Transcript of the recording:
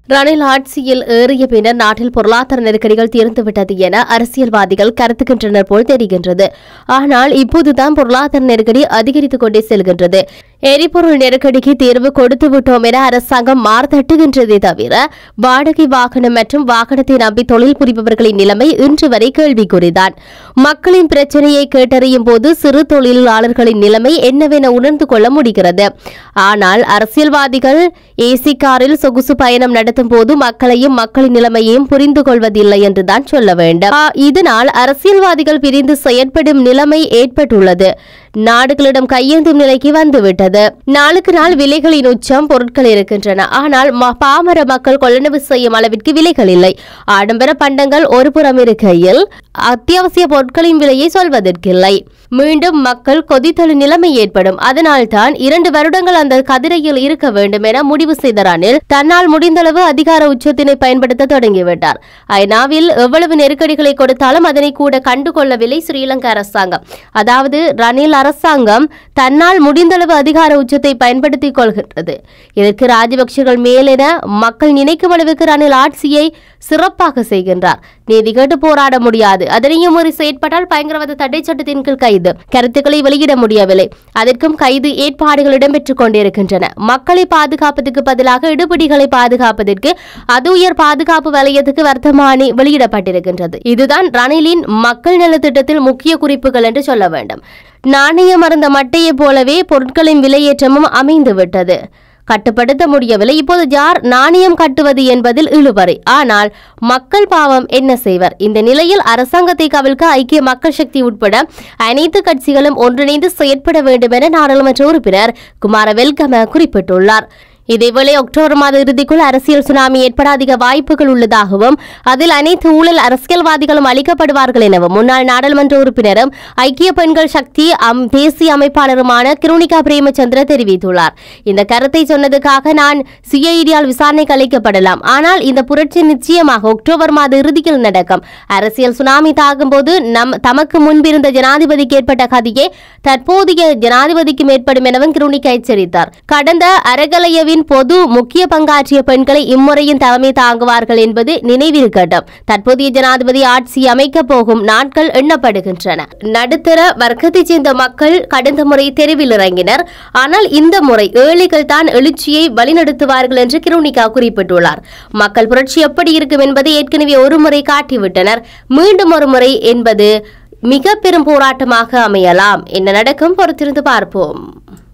ரணில் ஆட்சியில் ஏறிய பின்னர் நாட்டில் பொருளாதார நெருக்கடிகள் தீர்ந்துவிட்டது என அரசியல்வாதிகள் கருத்துகின்றனர் போல் தெரிகின்றது ஆனால் இப்போதுதான் பொருளாதார நெருக்கடி அதிகரித்துக் கொண்டே செல்கின்றது எரிபொருள் நெருக்கடிக்கு தீர்வு கொடுத்து விட்டோம் என அரசாங்கம் மார்த்தட்டுகின்றதே தவிர வாடகை வாகனம் மற்றும் வாகனத்தை நம்பி தொழில் புரிபவர்களின் நிலைமை இன்று வரை கேள்விக்குறிதான் மக்களின் பிரச்சனையை கேட்டறியும் போது சிறு தொழிலாளர்களின் நிலைமை என்னவென உணர்ந்து கொள்ள முடிகிறது ஆனால் அரசியல்வாதிகள் ஏசி காரில் சொகுசு பயணம் நடத்தும் போது மக்களையும் மக்களின் நிலைமையையும் புரிந்து கொள்வதில்லை என்றுதான் சொல்ல வேண்டும் ஆ, இதனால் அரசியல்வாதிகள் பிரிந்து செயற்படும் நிலைமை ஏற்பட்டுள்ளது நாடுகளிடம் கையேந்தும் நிலைக்கு வந்துவிட்டது நாளுக்கு நாள் விலைகளின் உச்சம் பொருட்கள் இருக்கின்றன ஆனால் ம- பாமர மக்கள் கொள்ளளவு செய்யும் அளவிற்கு விலைகள் இல்லை ஆடம்பர பண்டங்கள் ஒரு புறம் இருக்கையில் அத்தியாவசிய பொருட்களின் விலையை சொல்வதற்கில்லை மீண்டும் மக்கள் கொதித்தழு நிலைமை ஏற்படும் அதனால்தான் இரண்டு வருடங்கள் அந்த கதிரையில் இருக்க வேண்டும் என முடிவு செய்த ரணில் தன்னால் முடிந்தளவு அதிகார உச்சத்தினை பயன்படுத்த தொடங்கிவிட்டார் ஐநாவில் எவ்வளவு நெருக்கடிகளை கொடுத்தாலும் அதனை கூட கண்டுகொள்ளவில்லை ஸ்ரீலங்கா அரசாங்கம் அதாவது ரணில் அரசாங்கம் தன்னால் முடிந்தளவு அதிகார உச்சத்தை பயன்படுத்திக் கொள்கின்றது இதற்கு ராஜபக்சேகள் மேலென மக்கள் நினைக்கும் அளவுக்கு ரணில் ஆட்சியை சிறப்பாக செய்கின்றார் நீதி கேட்டு போராட முடியாது அதனையும் ஒரு செயற்பட்டால் பயங்கரவாத தடை சட்டத்தின் கீழ் கைது கருத்துக்களை வெளியிட முடியவில்லை அதற்கும் கைது ஏற்பாடுகள் இடம்பெற்றுக் கொண்டிருக்கின்றன மக்களை பாதுகாப்பதற்கு பதிலாக இடுபடிகளை பாதுகாப்பதற்கு அது உயர் பாதுகாப்பு வலயத்துக்கு வர்த்தமானி வெளியிடப்பட்டிருக்கின்றது இதுதான் ரணிலின் மக்கள் நல திட்டத்தில் முக்கிய குறிப்புகள் என்று சொல்ல வேண்டும் நாணயம் மறந்த மட்டையைப் போலவே பொருட்களின் விலையேற்றமும் அமைந்து விட்டது கட்டுப்படுத்த முடியவில்லை இப்போது யார் நாணயம் கட்டுவது என்பதில் இழுபறி ஆனால் மக்கள் பாவம் என்ன செய்வர் இந்த நிலையில் அரசாங்கத்தை கவிழ்க்க ஐக்கிய மக்கள் சக்தி உட்பட அனைத்து கட்சிகளும் ஒன்றிணைந்து செயற்பட வேண்டும் என நாடாளுமன்ற உறுப்பினர் குமார வெல்கம குறிப்பிட்டுள்ளார் இதேவேளை அக்டோபர் மாத இறுதிக்குள் அரசியல் சுனாமி ஏற்பட அதிக வாய்ப்புகள் உள்ளதாகவும் அதில் அனைத்து ஊழல் அரசியல்வாதிகளும் அளிக்கப்படுவார்கள் எனவும் முன்னாள் நாடாளுமன்ற உறுப்பினரும் ஐக்கிய பெண்கள் சக்தி அம் தேசிய அமைப்பாளருமான கிருணிகா பிரேமச்சந்திர தெரிவித்துள்ளார் இந்த கருத்தை சொன்னதுக்காக நான் சிஐடியால் விசாரணைக்கு அளிக்கப்படலாம் ஆனால் இந்த புரட்சி நிச்சயமாக அக்டோபர் மாத இறுதியில் நடக்கும் அரசியல் சுனாமி தாக்கும் போது நம் தமக்கு முன்பிருந்த ஜனாதிபதிக்கு ஏற்பட்ட கதியே தற்போதைய ஜனாதிபதிக்கும் ஏற்படும் எனவும் கிருணிகா எச்சரித்தார் கடந்த அறகலையவின் பொது முக்கிய பங்காற்றிய பெண்களை இம்முறையும் தலைமை தாங்குவார்கள் என்பது நினைவிருக்கட்டும் தற்போதைய ஜனாதிபதி ஆட்சி அமைக்கப் போகும் நாட்கள் எண்ணப்படுகின்றன நடுத்தர வர்க்கத்தைச் சேர்ந்த மக்கள் கடந்த முறை தெருவில் இறங்கினர் ஆனால் இந்த முறை ஏழைகள் தான் எழுச்சியை வழிநடத்துவார்கள் என்று கிருணிகா குறிப்பிட்டுள்ளார் மக்கள் புரட்சி எப்படி இருக்கும் என்பதை ஏற்கனவே ஒரு முறை காட்டிவிட்டனர் மீண்டும் ஒரு முறை என்பது மிக பெரும் போராட்டமாக அமையலாம் என்ன நடக்கும் பொறுத்திருந்து பார்ப்போம்